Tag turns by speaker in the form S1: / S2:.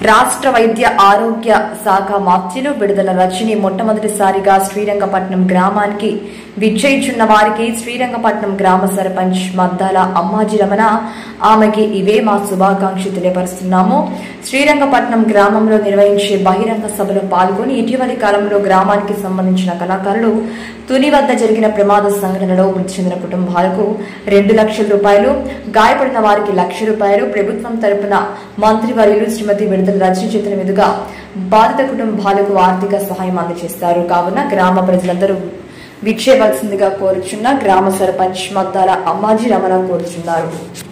S1: రాష్ట్ర వైద్య ఆరోగ్య శాఖ మాత్యులు విడుదల రజని మొట్టమొదటిసారిగా శ్రీరంగపట్నం గ్రామానికి విచ్చేయుచున్న వారికి శ్రీరంగపట్నం గ్రామ సర్పంచ్ మద్దాల అమ్మాజీ రమణ ఆమెకి ఇవే మా శుభాకాంక్షలు తెలియపరుస్తున్నాము శ్రీరంగపట్నం గ్రామంలో నిర్వహించే బహిరంగ సభలో పాల్గొని ఇటీవలి కాలంలో గ్రామానికి సంబంధించిన కళాకారులు తుని వద్ద జరిగిన ప్రమాద సంఘటనలో మృతి చెందిన కుటుంబాలకు రెండు లక్షల రూపాయలు గాయపడిన వారికి లక్ష రూపాయలు ప్రభుత్వం తరపున మంత్రివర్యులు శ్రీమతి విడుదల రచన చేతుల మీదుగా బాధిత కుటుంబాలకు ఆర్థిక సహాయం అందజేస్తారు కావున గ్రామ ప్రజలందరూ విచ్చేయవలసిందిగా కోరుచున్న గ్రామ సర్పంచ్ మద్దాల అమ్మాజీ రమణ కోరుచున్నారు